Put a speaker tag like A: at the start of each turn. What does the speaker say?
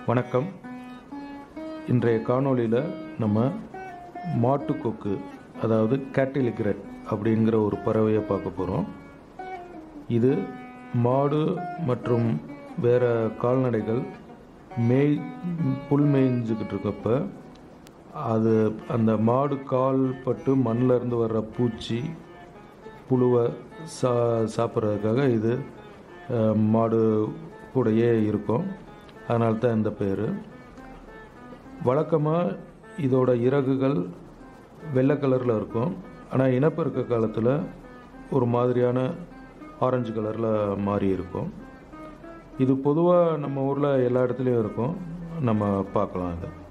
A: வணக்கம் இன்றைய காணொளியில் நம்ம மாட்டுக்கொக்கு அதாவது கேட்டிலிக்ரெட் அப்படிங்கிற ஒரு பறவையை பார்க்க போகிறோம் இது மாடு மற்றும் வேறு கால்நடைகள் மேய் புல் மேய்ஞ்சிக்கிட்டு இருக்கப்ப அது அந்த மாடு கால் பட்டு மண்ணில் இருந்து வர்ற பூச்சி புழுவை சா சாப்பிட்றதுக்காக இது அஹ், மாடு கூடயே இருக்கும் அதனால தான் இந்த பேர் வழக்கமாக இதோட இறகுகள் வெள்ளை கலரில் இருக்கும் ஆனால் இனப்பெருக்க காலத்தில் ஒரு மாதிரியான ஆரஞ்சு கலரில் மாறி இருக்கும் இது பொதுவாக நம்ம ஊரில் எல்லா இடத்துலையும் இருக்கும் நம்ம பார்க்கலாம் இது